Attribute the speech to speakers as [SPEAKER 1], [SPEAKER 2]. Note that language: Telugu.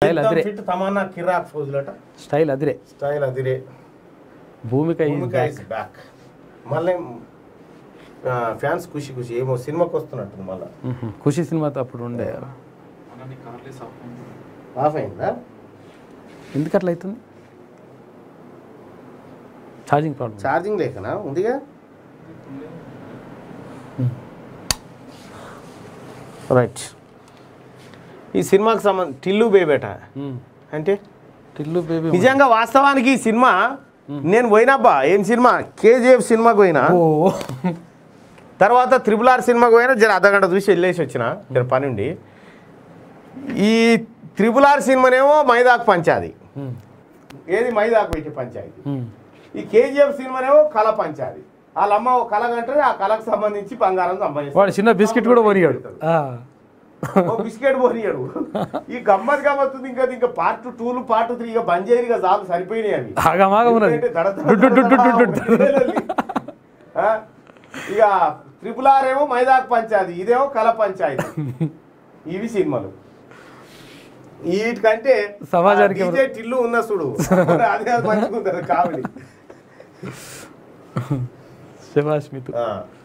[SPEAKER 1] స్టైల్ అదిరే
[SPEAKER 2] ఫిట్ తమన్నా కిరాక్ ఫోజులట
[SPEAKER 1] స్టైల్ అదిరే
[SPEAKER 2] స్టైల్ అదిరే
[SPEAKER 1] Bhumika is
[SPEAKER 2] Bhumika
[SPEAKER 1] back.
[SPEAKER 2] Is back మళ్ళీ ఫ్యాన్స్ ఖుషి ఖుషి ఏమో సినిమాకి వస్తున్నట్టుంది మళ్ళీ
[SPEAKER 1] మ్మ్. ఖుషి సినిమాతో అప్పుడు ఉండే
[SPEAKER 3] మనని కార్లే సాఫ్
[SPEAKER 2] ఆఫ్ అయిందా
[SPEAKER 1] ఎందుకు అట్లా అవుతుంది ఛార్జింగ్ ప్రాబ్లం
[SPEAKER 2] ఛార్జింగ్ లేకనా ఉందిగా రైట్ ఈ సినిమాకి సంబంధ టిల్లు బేబేట అంటే
[SPEAKER 1] టిల్లు బేబీ
[SPEAKER 2] నిజంగా వాస్తవానికి ఈ సినిమా నేను పోయినాబ్బా ఏం సినిమా కేజీఎఫ్ సినిమాకి పోయినా
[SPEAKER 1] ఓ
[SPEAKER 2] తర్వాత త్రిపుల్ ఆర్ సినిమాకి పోయినా జర అర్ధగంట చూసి వెళ్ళేసి వచ్చిన జర పని ఉండి ఈ త్రిపుల్ ఆర్ సినిమానేమో మైదాకు పంచాది
[SPEAKER 1] మ్మ్.
[SPEAKER 2] ఏది మైదాకు పెట్టి పంచాయతీ
[SPEAKER 1] మ్మ్.
[SPEAKER 2] ఈ కేజీఎఫ్ సినిమానేమో కళ పంచాది వాళ్ళ అమ్మ ఓ కళ కంటే ఆ కళకు సంబంధించి బంగారం సంపాదిస్తాడు
[SPEAKER 1] వాడు చిన్న బిస్కెట్ కూడా పోనీయాడు ఆ.
[SPEAKER 2] ఓ బిస్కెట్ పోనీయాడు ఈ గమ్మత్ గమ్మత్ ఉంది ఇంకా ఇంకా పార్ట్ టూలు పార్ట్ త్రీ ఇక బంద్ చేయరు ఇక చాలు సరిపోయినాయి అవి
[SPEAKER 1] ఆగమాగం ఉన్నది
[SPEAKER 2] ఎందుకంటే దడ దడ
[SPEAKER 1] డు డు డు డు డు డు.
[SPEAKER 2] దడ దడ ఉంది. ఆ? ఇక ట్రిపుల్ ఆర్ ఏమో మైదాక్ పంచాయతీ ఇదేమో కళ పంచాయతీ ఇవి సినిమాలు వీటికంటే
[SPEAKER 1] సమాజానికి
[SPEAKER 2] ఆ DJ టిల్లు ఉన్న చూడు అదే మంచిగా ఉంది కామెడీ
[SPEAKER 1] శభాష్ మితు
[SPEAKER 2] ఆ.